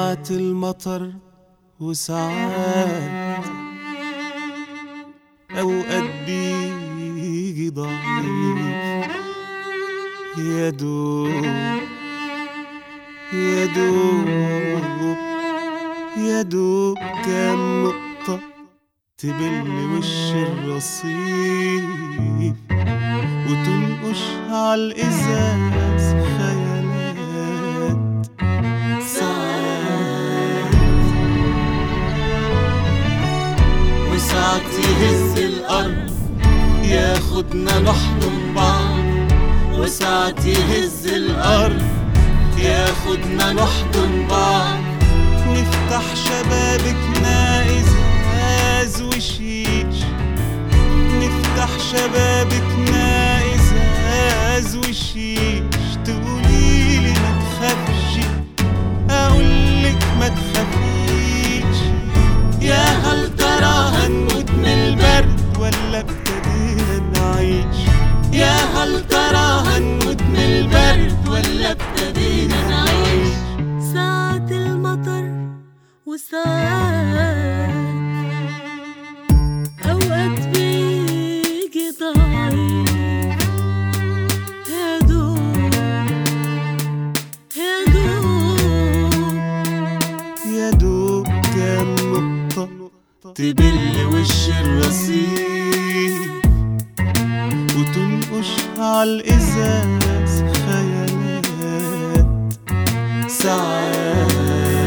ساعات المطر وساعات أوقات بيجي ضعيف يا دوب يا دوب يا دوب كام نقطة تبل وش الرصيف وتنقش عالإزاز خيالات ساعات وساعات يهز الأرض ياخدنا نحضن بعض وساعات يهز الأرض ياخدنا نحضن بعض نفتح شبابكنا إزاز وشيش نفتح شبابكنا إزاز وشيش تقوليلي ما تخافش أقولك ما تخافيش يا هل ترى هنموت من البرد ولا ابتدينا نعيش يا هل ترى هنموت من البرد ولا ابتدينا نعيش ساعات المطر وساعات أوقات بيجي ضعيف يا دوب يا دوب يا دوب كام نقطة تبل وش الرصيف وتنقش عالإزاز خيالات ساعات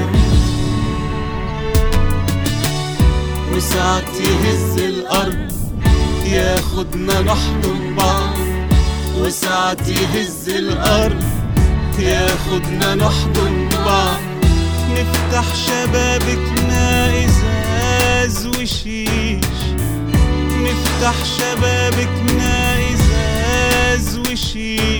وساعات يهز الأرض ياخدنا نحضن بعض وساعات يهز الأرض ياخدنا نحضن بعض نفتح شبابكنا إزاز وشيش نفتح شبابكنا إزاز وشيش